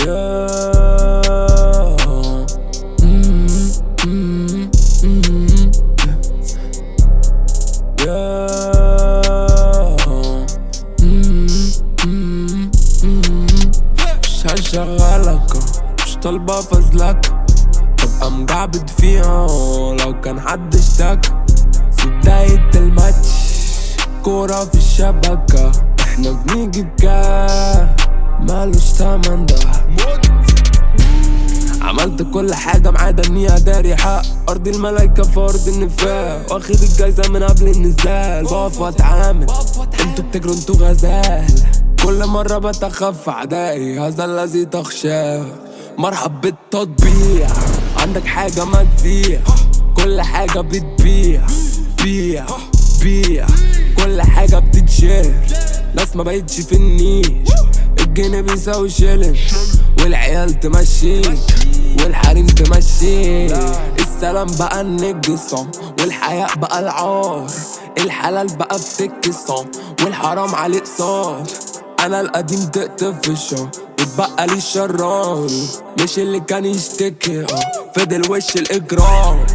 Yeah. Mm, mm, mm, yeah. Mm, mm, mm. مش هشغلك مش طالبة فازلك ببقى مجعبد فيها لو كان حد اشتكى في بداية الماتش كورة في الشبكة احنا بنيجي بكام مالوش تمن ده عملت كل حاجة ما عدا اني اداري حق ارض الملايكة في ارض النفاق واخد الجايزة من قبل النزال بقف واتعامل انتوا بتجروا انتوا غزال كل مرة بتخفى اعدائي هذا الذي تخشاه مرحب بالتطبيع عندك حاجة ما تبيع كل حاجة بتبيع بيع بيع كل حاجة بتتشهر ناس ما بقتش في النيش الجنيه بيساوي شيلن والعيال تمشيك والحريم تمشيك السلام بقى النجصة والحياء بقى العار الحلال بقى في تكسة والحرام عليه قصار انا القديم تقطف في الشهر واتبقى لي الشرار مش اللي كان يشتكي آه، فضل وش الاجرام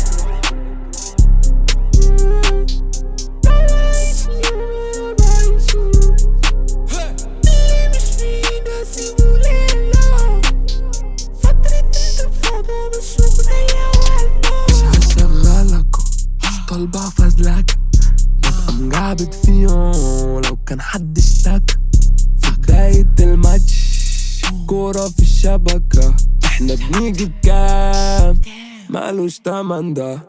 مش في ناسي وليلة فترة انتفاضة بالشغلية مش هشغلك مش طالبة فازلك نبقى مجعبد فيهم لو كان حد اشتكى في بداية الماتش كورة في الشبكة احنا بنيجي بكام مالوش تمن ده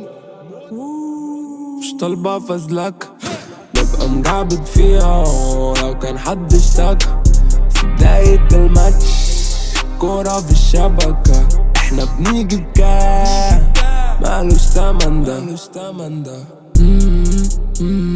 مش طالبة فازلك نبقى مجعبد فيها لو كان حد اشتكى في بداية الماتش كورة في الشبكة احنا بنيجي بكام مالوش تمن ده مالوش تمن ده مم، مم.